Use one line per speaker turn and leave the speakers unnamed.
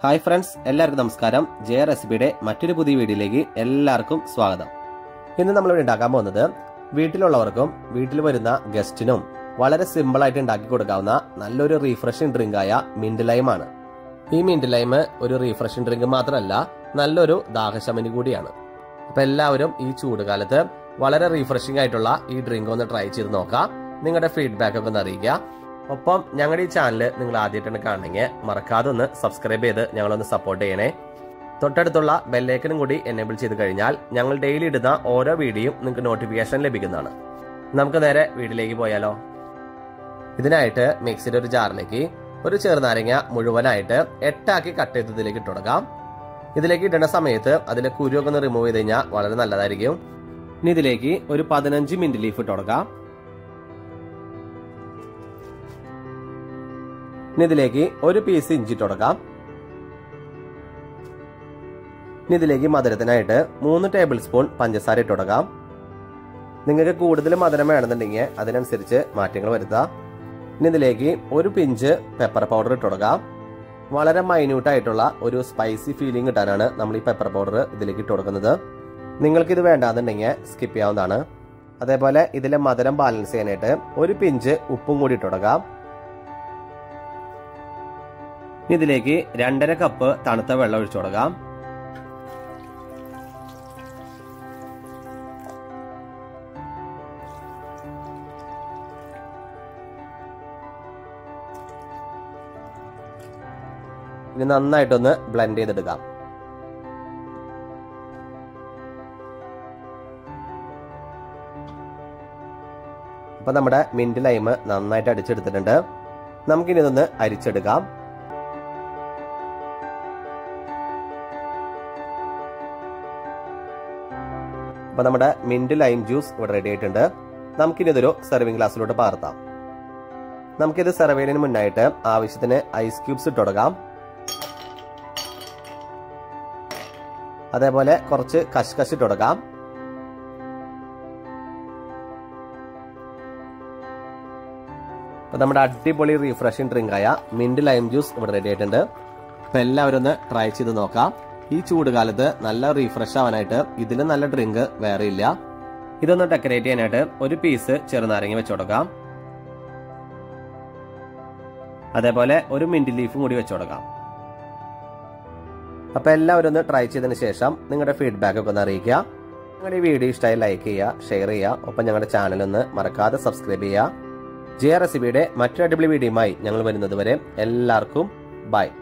hi friends എല്ലാവർക്കും നമസ്കാരം ജയ റെസിപ്പിയുടെ മറ്റൊരു പുതിയ വീഡിയോയിലേക്ക് എല്ലാവർക്കും സ്വാഗതം ഇന്ന് നമ്മൾ ഇവിടെ ഉണ്ടാക്കാൻ പോകുന്നത് വീട്ടിലുള്ളവർക്കും വീട്ടിൽ വരുന്ന ഗസ്റ്റിനും വളരെ സിമ്പിൾ ആയിട്ട് ഉണ്ടാക്കി കൊടുക്കാവുന്ന നല്ലൊരു റീഫ്രഷിംഗ് ഡ്രിങ്ക് ആയ മിന്റ് ലൈം ആണ് ഈ മിന്റ് ലൈം ഒരു റീഫ്രഷിംഗ് ഡ്രിങ്ക് മാത്രമല്ല നല്ലൊരു ദാഹശമനി കൂടിയാണ് അപ്പൊ എല്ലാവരും ഈ ചൂടുകാലത്ത് വളരെ റീഫ്രഷിംഗ് ആയിട്ടുള്ള ഈ ഡ്രിങ്ക് ഒന്ന് ട്രൈ ചെയ്ത് നോക്കാം നിങ്ങളുടെ ഫീഡ്ബാക്ക് ഒക്കെ ഒന്ന് അറിയിക്കുക ഒപ്പം ഞങ്ങളുടെ ഈ ചാനൽ നിങ്ങൾ ആദ്യമായിട്ടാണ് കാണണമെങ്കിൽ മറക്കാതെ ഒന്ന് സബ്സ്ക്രൈബ് ചെയ്ത് ഞങ്ങളൊന്ന് സപ്പോർട്ട് ചെയ്യണേ തൊട്ടടുത്തുള്ള ബെല്ലൈക്കനും കൂടി എനേബിൾ ചെയ്ത് കഴിഞ്ഞാൽ ഞങ്ങൾ ഡെയിലി ഇടുന്ന ഓരോ വീഡിയോയും നിങ്ങൾക്ക് നോട്ടിഫിക്കേഷൻ ലഭിക്കുന്നതാണ് നമുക്ക് നേരെ വീട്ടിലേക്ക് പോയാലോ ഇതിനായിട്ട് മിക്സിയുടെ ഒരു ജാറിലേക്ക് ഒരു ചെറുനാരങ്ങ മുഴുവനായിട്ട് എട്ടാക്കി കട്ട് ചെയ്ത് ഇതിലേക്ക് ഇട്ട് കൊടുക്കാം ഇതിലേക്ക് ഇടുന്ന സമയത്ത് അതിലെ കുരുവൊക്കെ ഒന്ന് റിമൂവ് ചെയ്ത് കഴിഞ്ഞാൽ വളരെ നല്ലതായിരിക്കും ഇനി ഇതിലേക്ക് ഒരു പതിനഞ്ച് മിന്റ് ലീഫ് ഇട്ട് കൊടുക്കാം ഇനി ഇതിലേക്ക് ഒരു പീസ് ഇഞ്ചി ഇട്ട് കൊടുക്കാം ഇനി ഇതിലേക്ക് മധുരത്തിനായിട്ട് മൂന്ന് ടേബിൾ സ്പൂൺ പഞ്ചസാര ഇട്ട് കൊടുക്കാം നിങ്ങൾക്ക് കൂടുതൽ മധുരം വേണമെന്നുണ്ടെങ്കിൽ അതിനനുസരിച്ച് മാറ്റങ്ങൾ വരുത്താം ഇനി ഇതിലേക്ക് ഒരു പിഞ്ച് പെപ്പർ പൗഡർ ഇട്ട് കൊടുക്കാം വളരെ മൈന്യൂട്ട് ആയിട്ടുള്ള ഒരു സ്പൈസി ഫീലിംഗ് കിട്ടാനാണ് നമ്മൾ ഈ പെപ്പർ പൗഡർ ഇതിലേക്ക് ഇട്ട് കൊടുക്കുന്നത് നിങ്ങൾക്ക് ഇത് വേണ്ടാന്നുണ്ടെങ്കിൽ സ്കിപ്പ് ചെയ്യാവുന്നതാണ് അതേപോലെ ഇതിലെ മധുരം ബാലൻസ് ചെയ്യാനായിട്ട് ഒരു പിഞ്ച് ഉപ്പും കൂടി ഇട്ട് കൊടുക്കാം ഇനി ഇതിലേക്ക് രണ്ടര കപ്പ് തണുത്ത വെള്ളം ഒഴിച്ചു കൊടുക്കാം ഇനി നന്നായിട്ടൊന്ന് ബ്ലെൻഡ് ചെയ്തെടുക്കാം അപ്പൊ നമ്മുടെ മിന്റ് ലൈം നന്നായിട്ട് അടിച്ചെടുത്തിട്ടുണ്ട് നമുക്കിനി ഇതൊന്ന് അരിച്ചെടുക്കാം അപ്പൊ നമ്മുടെ മിന്റ് ലൈം ജ്യൂസ് ഇവിടെ റെഡി ആയിട്ടുണ്ട് നമുക്കിനി ഇതൊരു സെർവിംഗ് ഗ്ലാസ്സിലോട്ട് പകർത്താം നമുക്കിത് സെർവ് ചെയ്യുന്നതിന് മുന്നായിട്ട് ആവശ്യത്തിന് ഐസ് ക്യൂബ്സ് ഇട്ട് കൊടുക്കാം അതേപോലെ കുറച്ച് കഷ്കശ് ഇട്ട് കൊടുക്കാം അപ്പൊ നമ്മുടെ അടിപൊളി റീഫ്രഷിംഗ് ഡ്രിങ്ക് ആയ മിന്റ് ലൈം ജ്യൂസ് ഇവിടെ റെഡി ആയിട്ടുണ്ട് അപ്പൊ എല്ലാവരും ഒന്ന് ട്രൈ ചെയ്ത് നോക്കാം ഈ ചൂടുകാലത്ത് നല്ല റീഫ്രഷ് ആവാനായിട്ട് ഇതിലും നല്ല ഡ്രിങ്ക് വേറെ ഇല്ല ഇതൊന്ന് ഡെക്കറേറ്റ് ചെയ്യാനായിട്ട് ഒരു പീസ് ചെറുനാരങ്ങ വെച്ച് കൊടുക്കാം അതേപോലെ ഒരു മിന്റ് ലീഫും കൂടി വെച്ച് കൊടുക്കാം അപ്പൊ എല്ലാവരും ഒന്ന് ട്രൈ ചെയ്തതിന് ശേഷം നിങ്ങളുടെ ഫീഡ്ബാക്ക് ഒക്കെ ഒന്ന് അറിയിക്കുക നിങ്ങളുടെ ഈ വീഡിയോ ഇഷ്ടമായി ലൈക്ക് ചെയ്യുക ഷെയർ ചെയ്യുക ഒപ്പം ഞങ്ങളുടെ ചാനൽ ഒന്ന് മറക്കാതെ സബ്സ്ക്രൈബ് ചെയ്യുക ജെ റെസിപ്പിയുടെ മറ്റൊരു അടിപൊളി വീഡിയോയുമായി ഞങ്ങൾ വരുന്നത് വരെ എല്ലാവർക്കും ബൈ